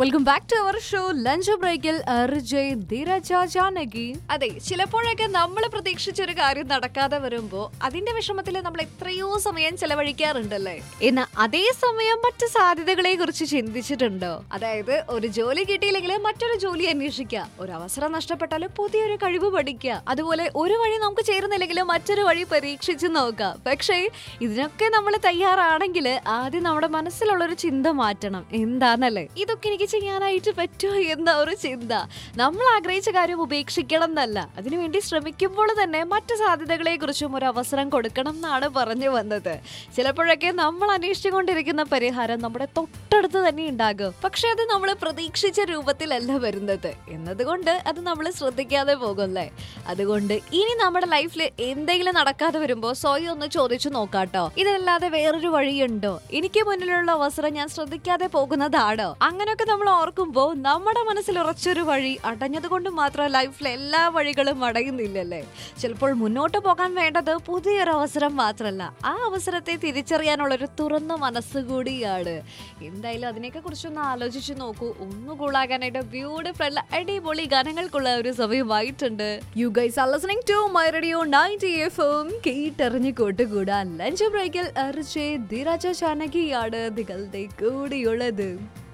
welcome back to our show lunch ബ്രേക്കിൽ അർജയ് ധീരജ ജാനകി അതെ ചിലപ്പോഴൊക്കെ നമ്മൾ പ്രതീക്ഷിച്ച ഒരു കാര്യം നടക്കാതെ വരുമ്പോ അതിന്റെ വിഷമത്തിൽ നമ്മൾ എത്രയോ സമയം ചെലവഴിക്കാറുണ്ടല്ലേ എന്നാൽ അതേ സമയം മറ്റു സാധ്യതകളെ കുറിച്ച് ചിന്തിച്ചിട്ടുണ്ടോ അതായത് ഒരു ജോലി കിട്ടിയില്ലെങ്കിൽ മറ്റൊരു ജോലി അന്വേഷിക്കുക ഒരു അവസരം നഷ്ടപ്പെട്ടാൽ പുതിയൊരു കഴിവ് പഠിക്കുക അതുപോലെ ഒരു വഴി നമുക്ക് ചേരുന്നില്ലെങ്കിൽ മറ്റൊരു വഴി പരീക്ഷിച്ച് നോക്കാം പക്ഷേ ഇതിനൊക്കെ നമ്മൾ തയ്യാറാണെങ്കിൽ ആദ്യം നമ്മുടെ മനസ്സിലുള്ള ഒരു ചിന്ത മാറ്റണം എന്താന്നല്ലേ ഇതൊക്കെ എനിക്ക് ചെയ്യാനായിട്ട് പറ്റുമോ എന്ന ഒരു ചിന്ത നമ്മൾ ആഗ്രഹിച്ച കാര്യം ഉപേക്ഷിക്കണം എന്നല്ല അതിനുവേണ്ടി ശ്രമിക്കുമ്പോൾ തന്നെ മറ്റു സാധ്യതകളെ കുറിച്ചും ഒരു അവസരം കൊടുക്കണം എന്നാണ് പറഞ്ഞു വന്നത് ചിലപ്പോഴൊക്കെ നമ്മൾ അന്വേഷിച്ചുകൊണ്ടിരിക്കുന്ന പരിഹാരം നമ്മുടെ തൊട്ടടുത്ത് തന്നെ ഉണ്ടാകും പക്ഷെ അത് നമ്മൾ പ്രതീക്ഷിച്ച രൂപത്തിലല്ല വരുന്നത് എന്നതുകൊണ്ട് അത് നമ്മൾ ശ്രദ്ധിക്കാതെ പോകുമല്ലേ അതുകൊണ്ട് ഇനി നമ്മുടെ ലൈഫിൽ എന്തെങ്കിലും നടക്കാതെ വരുമ്പോൾ സ്വയം ഒന്ന് ചോദിച്ചു നോക്കാട്ടോ ഇതല്ലാതെ വേറൊരു വഴിയുണ്ടോ എനിക്ക് മുന്നിലുള്ള അവസരം ഞാൻ ശ്രദ്ധിക്കാതെ പോകുന്നതാണോ അങ്ങനെയൊക്കെ നമ്മൾ ഓർക്കുമ്പോൾ നമ്മുടെ മനസ്സിൽ ഉറച്ചൊരു വഴി അടഞ്ഞത് കൊണ്ട് മാത്രം ലൈഫിലെ എല്ലാ വഴികളും അടയുന്നില്ലല്ലേ ചിലപ്പോൾ മുന്നോട്ട് പോകാൻ വേണ്ടത് പുതിയൊരു അവസരം മാത്രമല്ല ആ അവസരത്തെ തിരിച്ചറിയാനുള്ള ഒരു തുറന്ന മനസ്സ് കൂടിയാണ് എന്തായാലും അതിനെയൊക്കെ കുറിച്ചൊന്ന് ആലോചിച്ച് നോക്കൂ ഒന്ന് കൂളാകാനായിട്ട് ബ്യൂട്ടിഫുൾ അടിപൊളി ഗാനങ്ങൾക്കുള്ള ഒരു സമയമായിട്ടുണ്ട് you guys are listening to my radio 90 എഫും കേട്ടറിഞ്ഞ് കൂട്ടുകൂടാൻ ലഞ്ച് ബ്രേക്കിൽ അർജയ് ധീരാജ ചാനകിയാണ് നിങ്ങളുടെ കൂടിയുള്ളത്